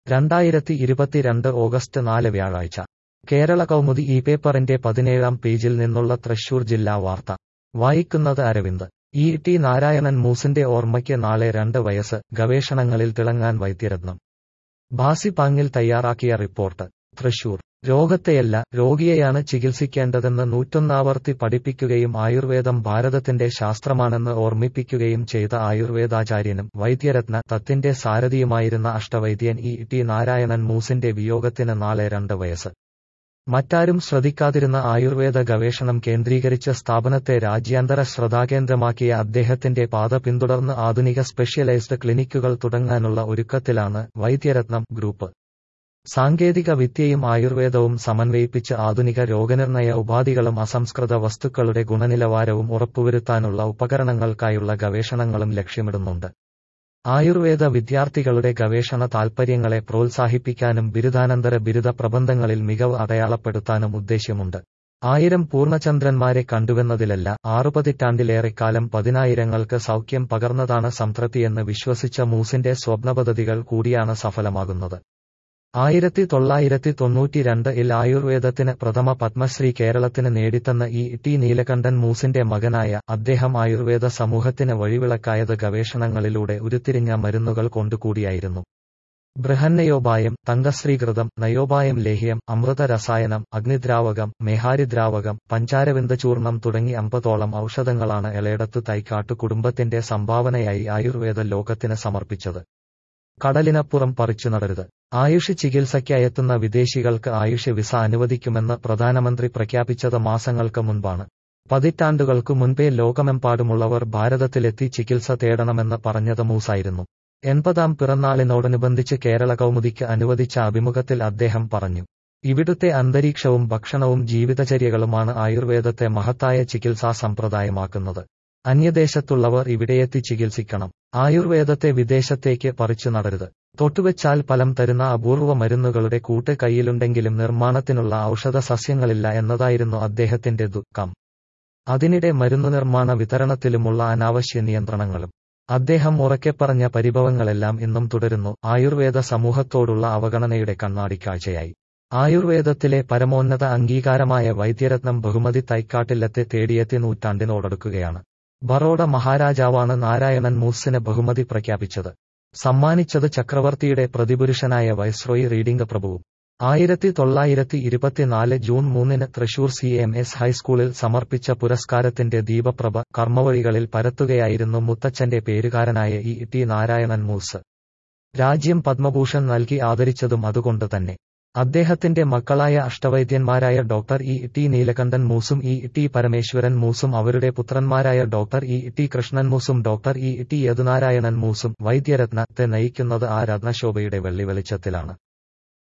രണ്ടായിരത്തി ഇരുപത്തിരണ്ട് ഓഗസ്റ്റ് നാല് വ്യാഴാഴ്ച കേരള കൗമുദി ഈ പേപ്പറിന്റെ പതിനേഴാം പേജിൽ നിന്നുള്ള തൃശൂർ ജില്ലാ വാർത്ത വായിക്കുന്നത് അരവിന്ദ് ഇ ടി നാരായണൻ മൂസിന്റെ ഓർമ്മയ്ക്ക് നാളെ രണ്ട് വയസ്സ് ഗവേഷണങ്ങളിൽ തിളങ്ങാൻ വൈദ്യരത്നം ഭാസി പാങ്ങിൽ തയ്യാറാക്കിയ റിപ്പോർട്ട് തൃശൂർ രോഗത്തെയല്ല രോഗിയെയാണ് ചികിത്സിക്കേണ്ടതെന്ന് നൂറ്റൊന്നാവർത്തി പഠിപ്പിക്കുകയും ആയുർവേദം ഭാരതത്തിന്റെ ശാസ്ത്രമാണെന്ന് ഓർമ്മിപ്പിക്കുകയും ചെയ്ത ആയുർവേദാചാര്യനും വൈദ്യരത്ന തത്തിന്റെ സാരഥിയുമായിരുന്ന അഷ്ടവൈദ്യൻ ഇ ടി നാരായണൻ മൂസിന്റെ വിയോഗത്തിന് നാളെ രണ്ട് വയസ്സ് മറ്റാരും ശ്രദ്ധിക്കാതിരുന്ന ആയുർവേദ ഗവേഷണം കേന്ദ്രീകരിച്ച സ്ഥാപനത്തെ രാജ്യാന്തര ശ്രദ്ധാകേന്ദ്രമാക്കിയ അദ്ദേഹത്തിന്റെ പാത പിന്തുടർന്ന് ആധുനിക സ്പെഷ്യലൈസ്ഡ് ക്ലിനിക്കുകൾ തുടങ്ങാനുള്ള ഒരുക്കത്തിലാണ് വൈദ്യരത്നം ഗ്രൂപ്പ് സാങ്കേതിക വിദ്യയും ആയുർവേദവും സമന്വയിപ്പിച്ച് ആധുനിക രോഗനിർണയ ഉപാധികളും അസംസ്കൃത വസ്തുക്കളുടെ ഗുണനിലവാരവും ഉറപ്പുവരുത്താനുള്ള ഉപകരണങ്ങൾക്കായുള്ള ഗവേഷണങ്ങളും ലക്ഷ്യമിടുന്നുണ്ട് ആയുർവേദ വിദ്യാർത്ഥികളുടെ ഗവേഷണ താൽപ്പര്യങ്ങളെ പ്രോത്സാഹിപ്പിക്കാനും ബിരുദാനന്തര ബിരുദ പ്രബന്ധങ്ങളിൽ മികവ് അടയാളപ്പെടുത്താനും ഉദ്ദേശ്യമുണ്ട് ആയിരം പൂർണ്ണചന്ദ്രന്മാരെ കണ്ടുവെന്നതിലല്ല ആറുപതിറ്റാണ്ടിലേറെക്കാലം പതിനായിരങ്ങൾക്ക് സൗഖ്യം പകർന്നതാണ് സംതൃപ്തിയെന്ന് വിശ്വസിച്ച മൂസിന്റെ സ്വപ്നപദ്ധതികൾ കൂടിയാണ് സഫലമാകുന്നത് ആയിരത്തി തൊള്ളായിരത്തി തൊണ്ണൂറ്റിരണ്ടിൽ ആയുർവേദത്തിന് പ്രഥമ പത്മശ്രീ കേരളത്തിന് നേടിത്തന്ന ഇ ടി നീലകണ്ഠൻ മൂസിന്റെ മകനായ അദ്ദേഹം ആയുർവേദ സമൂഹത്തിന് വഴിവിളക്കായത് ഗവേഷണങ്ങളിലൂടെ ഉരുത്തിരിഞ്ഞ മരുന്നുകൾ കൊണ്ടുകൂടിയായിരുന്നു ബൃഹന്നയോപായം തങ്കശ്രീകൃതം നയോപായം ലേഹ്യം അമൃത രസായനം അഗ്നിദ്രാവകം മേഹാരിദ്രാവകം പഞ്ചാരവിന്ദചൂർണം തുടങ്ങി അമ്പതോളം ഔഷധങ്ങളാണ് എളേടത്ത് തൈക്കാട്ടു കുടുംബത്തിന്റെ സംഭാവനയായി ആയുർവേദ ലോകത്തിന് സമർപ്പിച്ചത് കടലിനപ്പുറം പറിച്ചു നടരുത് ആയുഷ് ചികിത്സയ്ക്കായെത്തുന്ന വിദേശികൾക്ക് ആയുഷ് വിസ അനുവദിക്കുമെന്ന് പ്രധാനമന്ത്രി പ്രഖ്യാപിച്ചത് മാസങ്ങൾക്ക് മുൻപാണ് പതിറ്റാണ്ടുകൾക്കു മുൻപേ ലോകമെമ്പാടുമുള്ളവർ ഭാരതത്തിലെത്തി ചികിത്സ തേടണമെന്ന് പറഞ്ഞത് മൂസായിരുന്നു എൺപതാം പിറന്നാളിനോടനുബന്ധിച്ച് കേരള കൗമുദിക്ക് അനുവദിച്ച അഭിമുഖത്തിൽ അദ്ദേഹം പറഞ്ഞു ഇവിടുത്തെ അന്തരീക്ഷവും ഭക്ഷണവും ജീവിതചര്യകളുമാണ് ആയുർവേദത്തെ മഹത്തായ ചികിത്സാ സമ്പ്രദായമാക്കുന്നത് അന്യദേശത്തുള്ളവർ ഇവിടെയെത്തി ചികിത്സിക്കണം ആയുർവേദത്തെ വിദേശത്തേക്ക് പറിച്ചു നടരുത് തൊട്ടുവെച്ചാൽ ഫലം തരുന്ന അപൂർവ മരുന്നുകളുടെ കൂട്ട് കയ്യിലുണ്ടെങ്കിലും നിർമ്മാണത്തിനുള്ള ഔഷധ സസ്യങ്ങളില്ല എന്നതായിരുന്നു അദ്ദേഹത്തിന്റെ ദുഃഖം അതിനിടെ മരുന്നു നിർമ്മാണ വിതരണത്തിലുമുള്ള അനാവശ്യ നിയന്ത്രണങ്ങളും അദ്ദേഹം ഉറക്കെ പറഞ്ഞ പരിഭവങ്ങളെല്ലാം ഇന്നും തുടരുന്നു ആയുർവേദ സമൂഹത്തോടുള്ള അവഗണനയുടെ കണ്ണാടിക്കാഴ്ചയായി ആയുർവേദത്തിലെ പരമോന്നത അംഗീകാരമായ വൈദ്യരത്നം ബഹുമതി തൈക്കാട്ടില്ലത്തെ തേടിയെത്തി നൂറ്റാണ്ടിനോടടുക്കുകയാണ് ബറോഡ മഹാരാജാവാണ് നാരായണൻ മൂസിന് ബഹുമതി പ്രഖ്യാപിച്ചത് സമ്മാനിച്ചത് ചക്രവർത്തിയുടെ പ്രതിപുരുഷനായ വൈസ്രോയി റീഡിംഗ് പ്രഭുവും ആയിരത്തി തൊള്ളായിരത്തി ഇരുപത്തിനാല് ജൂൺ മൂന്നിന് തൃശൂർ സി എം എസ് ഹൈസ്കൂളിൽ സമർപ്പിച്ച പുരസ്കാരത്തിന്റെ ദീപപ്രഭ കർമ്മവഴികളിൽ പരത്തുകയായിരുന്നു മുത്തച്ഛന്റെ പേരുകാരനായ ഇ ടി നാരായണൻ മൂസ് രാജ്യം പത്മഭൂഷൺ നൽകി ആദരിച്ചതും അതുകൊണ്ട് തന്നെ അദ്ദേഹത്തിന്റെ മക്കളായ അഷ്ടവൈദ്യന്മാരായ ഡോക്ടർ ഇ ടി നീലകണ്ഠൻ മൂസും ഇ ടി പരമേശ്വരൻ മൂസും അവരുടെ പുത്രന്മാരായ ഡോക്ടർ ഇ ടി കൃഷ്ണൻ മൂസും ഡോക്ടർ ഇ ടി യദുനാരായണൻ മൂസും വൈദ്യരത്നത്തെ നയിക്കുന്നത് ആ രത്നശോഭയുടെ വെള്ളി വെളിച്ചത്തിലാണ്